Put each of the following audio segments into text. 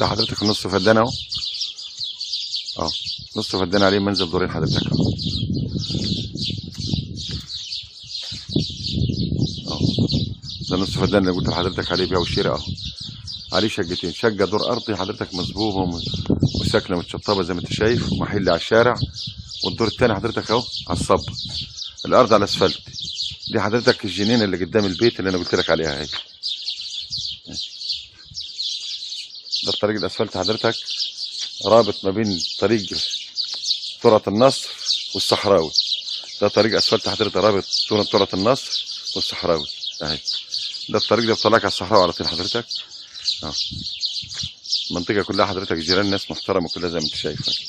ده حضرتك النص فدان اهو اه نص فدان عليه منزل دورين حضرتك اهو اه ده نص فدان اللي قلت لحضرتك عليه بيع وشراء اهو عليه شقتين شقه دور ارضي حضرتك مصبوبه وم- وساكنه متشطبه زي ما انت شايف ومحل على الشارع والدور الثاني حضرتك اهو على الصب الارض على الاسفلت دي حضرتك الجنينه اللي قدام البيت اللي انا قلت لك عليها اهي ده الطريق الاسفلت حضرتك رابط ما بين طريق ترعة النصر والصحراوي ده طريق اسفلت حضرتك رابط طول ترعة النصر والصحراوي اهي ده الطريق ده بيطلعك على الصحراوي على طول حضرتك اه المنطقة كلها حضرتك جيران ناس محترمة كلها زي ما انت شايف اهي.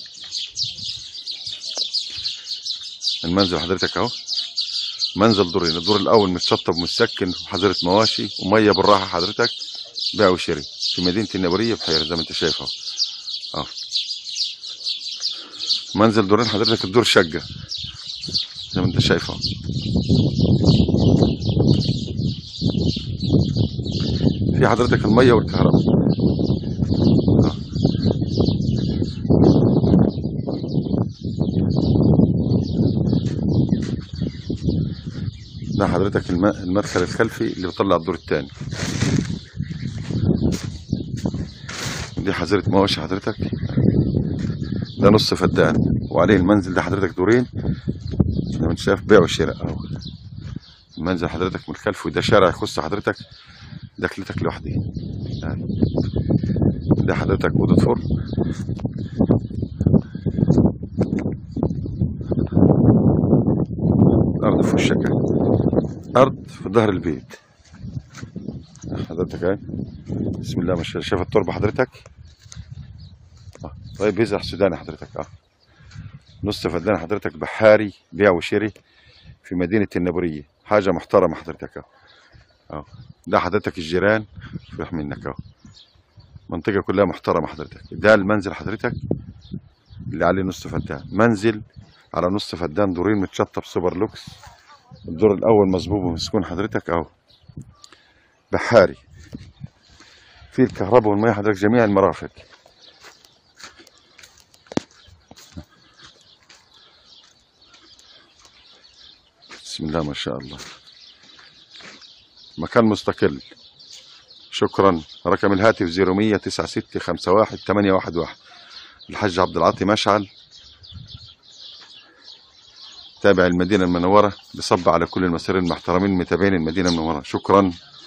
المنزل حضرتك اهو منزل دورين الدور الاول متشطب ومتسكن وحظيره مواشي وميه بالراحه حضرتك بيع وشراء في مدينه النبوريه بحيره زي ما انت شايف اهو اه منزل دورين حضرتك الدور شقه زي ما انت شايف اهو في حضرتك الميه والكهرباء آه. ده حضرتك الم- المدخل الخلفي اللي بيطلع الدور الثاني دي حظيرة مواشي حضرتك ده نص فدان وعليه المنزل ده حضرتك دورين زي ما انت شايف بيع وشراء اهو المنزل حضرتك من الخلف وده شارع يخص حضرتك دخلتك لوحدي يعني ده حضرتك أوضة فرن الأرض في وشك أهي. أرض في ظهر البيت حضرتك اهي بسم الله ما شاء الله شايف التربة حضرتك آه. طيب بيزرع سوداني حضرتك اه نص فدان حضرتك بحاري بيع وشري في مدينة النبورية حاجة محترمة حضرتك اه اه ده حضرتك الجيران فرح منك اهو منطقة كلها محترمة حضرتك ده المنزل حضرتك اللي عليه نص فدان منزل على نص فدان دورين متشطب سوبر لوكس الدور الأول مصبوب ومسكون حضرتك أهو بحاري في الكهرباء والمياه حضرتك جميع المرافق بسم الله ما شاء الله مكان مستقل شكرا رقم الهاتف 0100 96 51 811 الحاج عبد العاطي مشعل تابع المدينة المنورة بصب على كل المسارين المحترمين متابعين المدينة المنورة شكرا